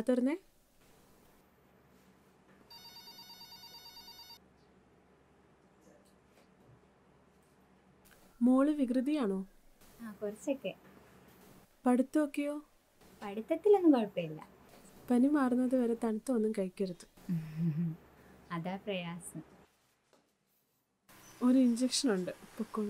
തുറന്നേ മോള് വികൃതിയാണോ ആ കുറച്ചൊക്കെ പഠിത്തമൊക്കെയോ പഠിത്തത്തിലൊന്നും കുഴപ്പമില്ല പനി മാറുന്നത് വരെ തണുത്തൊന്നും കഴിക്കരുത് അതാ പ്രയാസം ഒരു ഇഞ്ചക്ഷൻ ഉണ്ട് പൊക്കോളൂ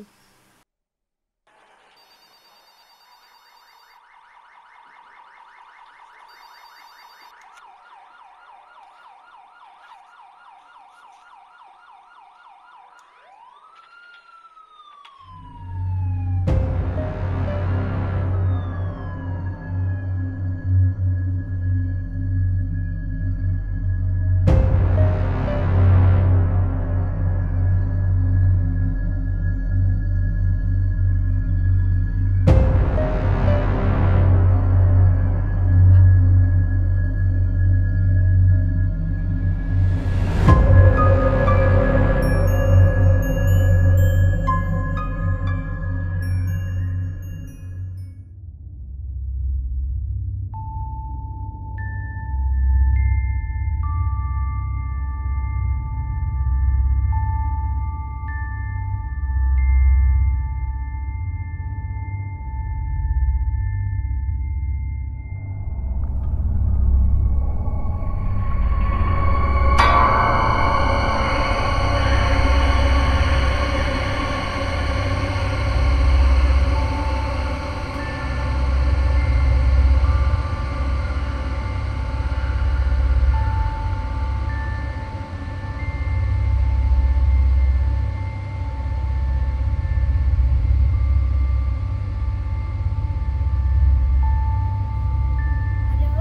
ഹലോ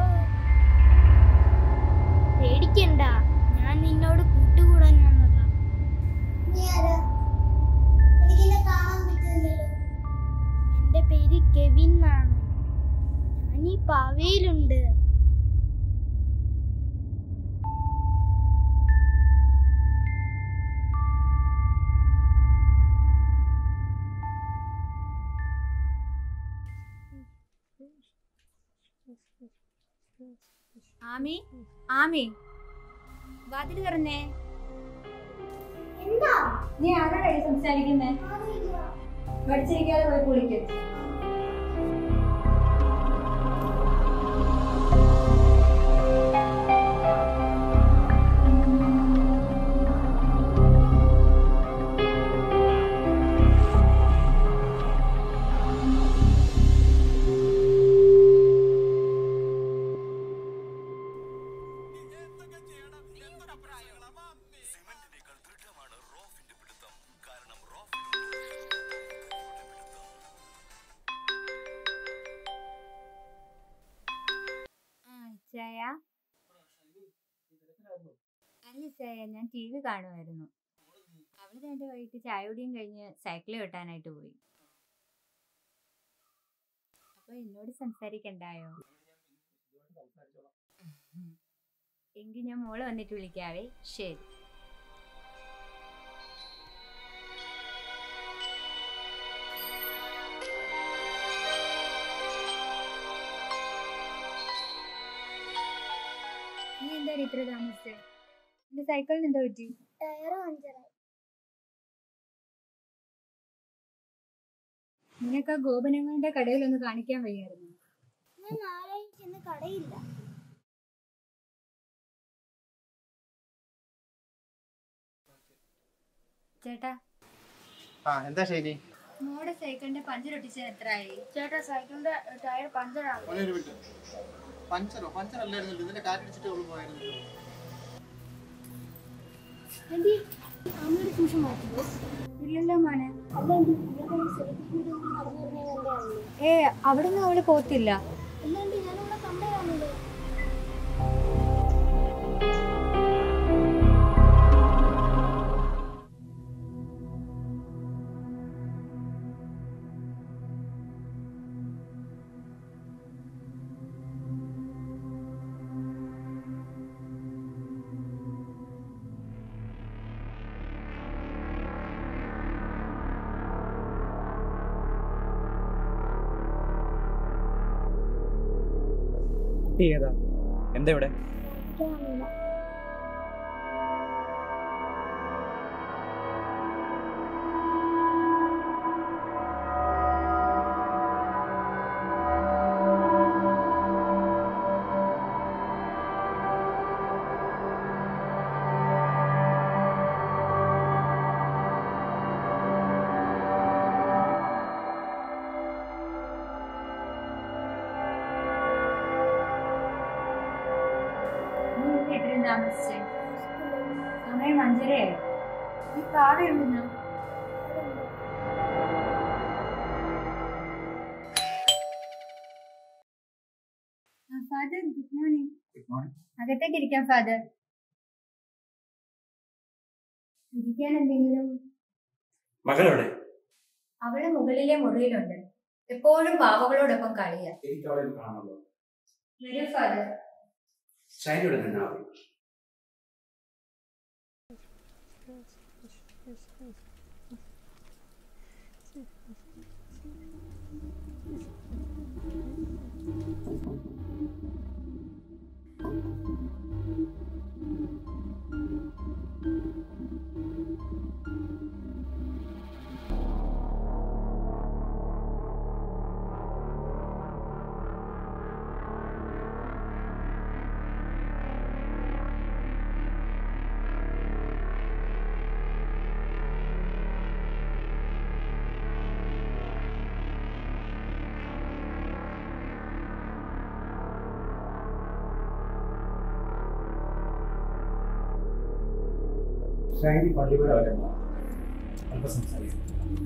പേടിക്കണ്ട ഞാൻ നിന്നോട് കൂട്ടുകൂടാൻ വന്നതാ എന്റെ പേര് കെവിൻ എന്നാണ് ഞാൻ ഈ പാവയിലുണ്ട് ആമി ആമി വാതിൽ തുറന്നേ എന്താ നീ ആരോടാ ഈ സംസാരിക്കുന്നേ പഠിച്ചിരിക്കാതെ പോയി കുളിക്കും സിമന്റിനേക്കാൾ ദൃഢമാണ് റോഫിന്റെ പിടുത്തം കാരണം റോഫ് ആ ചായ അല്ല ചായ ഞാൻ ടി വി കാണുമായിരുന്നു അവള് രണ്ട് വൈകിട്ട് ചായ കുടിയും കഴിഞ്ഞ് സൈക്കിൾ കെട്ടാനായിട്ട് പോയി അപ്പൊ എന്നോട് സംസാരിക്കണ്ടായോ എങ്കിൽ ഞാൻ മോളെ വന്നിട്ട് വിളിക്കാവേ ശരി നീ എന്താ ഇത്ര താമസിച്ചേ എന്റെ സൈക്കിളിന് എന്താ പറ്റി ടയർ പഞ്ചറായി നിനക്ക് ആ ഗോപനങ്ങളുടെ കടയിലൊന്ന് കാണിക്കാൻ വയ്യായിരുന്നു ഞാൻ നാളെയും ചെന്ന് കടയില്ല ചേട്ടാ ആ എന്താ ശൈലി മോടെ സൈക്കിളിന്റെ പഞ്ചറൊട്ടിച്ച് എത്രയായി ചേട്ടാ സൈക്കിളിന്റെ ടയർ പഞ്ചറാണ് ഒരു മിനിറ്റ് പഞ്ചറോ പഞ്ചർ അല്ലായിരുന്നല്ലോ ഇതിന്റെ കാറ്റടിച്ചിട്ട് അവള് പോയായിരുന്നു ആന്റി അമ്മയുടെ ട്യൂഷൻ മാറ്റിയോ ഇല്ലല്ലോ മോനെ അല്ല ആന്റി ഇവിടെ സെലിബ്രിറ്റി നടന്നു വരുന്ന കണ്ടാണല്ലോ ഏ അവിടെ നിന്ന് അവള് പോത്തില്ല അല്ലാണ്ട് ഞാനിവിടെ കണ്ടതാണല്ലോ ഏതാ എന്താ ഇവിടെ എനിക്കറിയില്ല നീ ഇന്ന് എത്രയും താമസിച്ചേ സമയം അഞ്ചരയായി ഈ കാറ് എവിടുന്ന father good morning good morning അകത്തേക്ക് ഇരിക്കാം ഫാദർ ഇരിക്കാൻ എന്തെങ്കിലും മകളെവിടെ അവള് മുകളിലെ മുറിയിലുണ്ട് എപ്പോഴും പാവകളോടൊപ്പം കളിയാ എനിക്ക് അവളെ കാണാമല്ലോ വരൂ ഫാദർ ഷൈനിയുടെ നിന്നാ മതി ഷൈനി പള്ളിയുടെ വരണ്ട അല്പം സംസാരിക്കും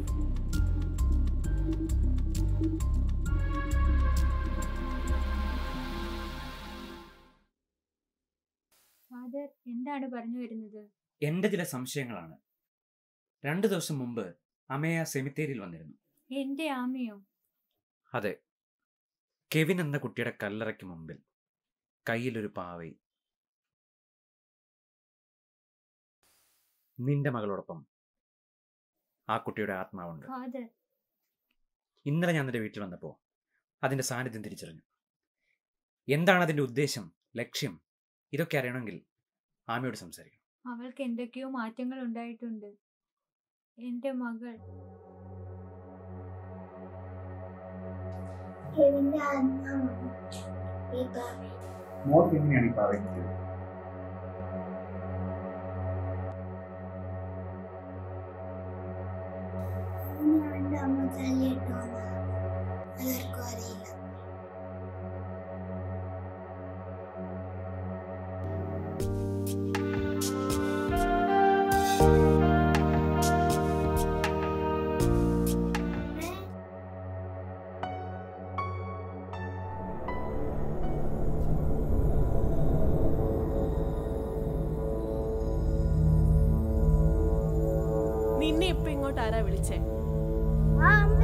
ഫാദർ എന്താണ് പറഞ്ഞു വരുന്നത് എന്റെ ചില സംശയങ്ങളാണ് രണ്ടു ദിവസം മുമ്പ് അമയ സെമിത്തേരിയിൽ വന്നിരുന്നു എന്റെ ആമയോ അതെ കെവിൻ എന്ന കുട്ടിയുടെ കല്ലറയ്ക്ക് മുമ്പിൽ കയ്യിലൊരു പാവൈ നിന്റെ മകളോടൊപ്പം ആ കുട്ടിയുടെ ആത്മാവുണ്ട് ഫാദർ ഇന്നലെ ഞാൻ നിന്റെ വീട്ടിൽ വന്നപ്പോൾ അതിന്റെ സാന്നിധ്യം തിരിച്ചറിഞ്ഞു എന്താണ് അതിന്റെ ഉദ്ദേശം ലക്ഷ്യം ഇതൊക്കെ അറിയണമെങ്കിൽ ആമയോട് സംസാരിക്കണം അവൾക്ക് എന്തൊക്കെയോ മാറ്റങ്ങൾ ഉണ്ടായിട്ടുണ്ട് എന്റെ മകൾ കെവിന്റെ ആത്മാവാണ് ഈ പാവ മോൾക്ക് എങ്ങനെയാണ് ഈ പാവ കിട്ടിയത് അവന്റെ അമ്മ തല്ലിയിട്ടോന്ന് അതാർക്കും അറിയില്ല നിന്നെ ഇപ്പൊ ഇങ്ങോട്ട് ആരാ വിളിച്ചേ ആ അമ്മ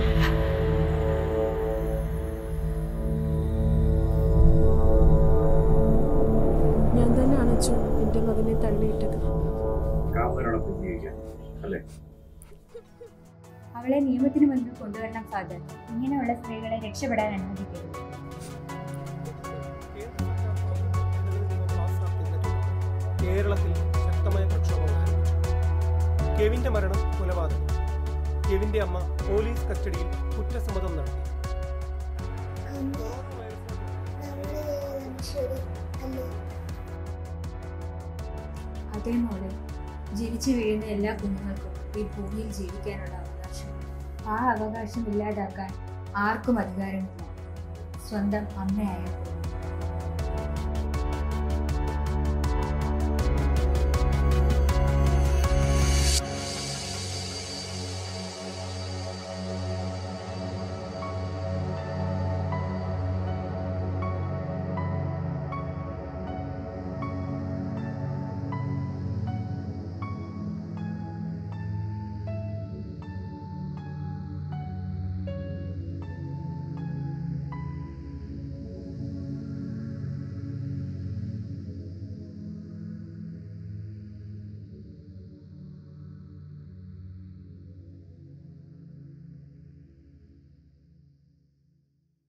ഞാൻ തന്നെയാണ് അച്ചു എന്റെ മകനെ തള്ളിയിട്ടത് കാമുകനോടൊപ്പം ജീവിക്കാൻ അല്ലേ അവളെ നിയമത്തിന് മുൻപിൽ കൊണ്ടുവരണം ഫാദർ ഇങ്ങനെയുള്ള സ്ത്രീകളെ രക്ഷപ്പെടാൻ അനുവദിക്കരുത് കേരളത്തിൽ ശക്തമായ പ്രക്ഷോഭമായിരുന്നു കെവിന്റെ മരണം കൊലപാതകം കെവിന്റെ അമ്മ പോലീസ് കസ്റ്റഡിയിൽ കുറ്റസമ്മതം നടത്തി അമ്മ നമ്മുടെ ജീവിതം ശരി അല്ലേ അതേ മോളെ ജീവിച്ചു വീഴുന്ന എല്ലാ കുഞ്ഞുങ്ങൾക്കും ഈ ഭൂമിയിൽ ജീവിക്കാനുള്ള അവകാശം ആ അവകാശം ഇല്ലാതാക്കാൻ ആർക്കും അധികാരമില്ല സ്വന്തം അമ്മയായ പോലെ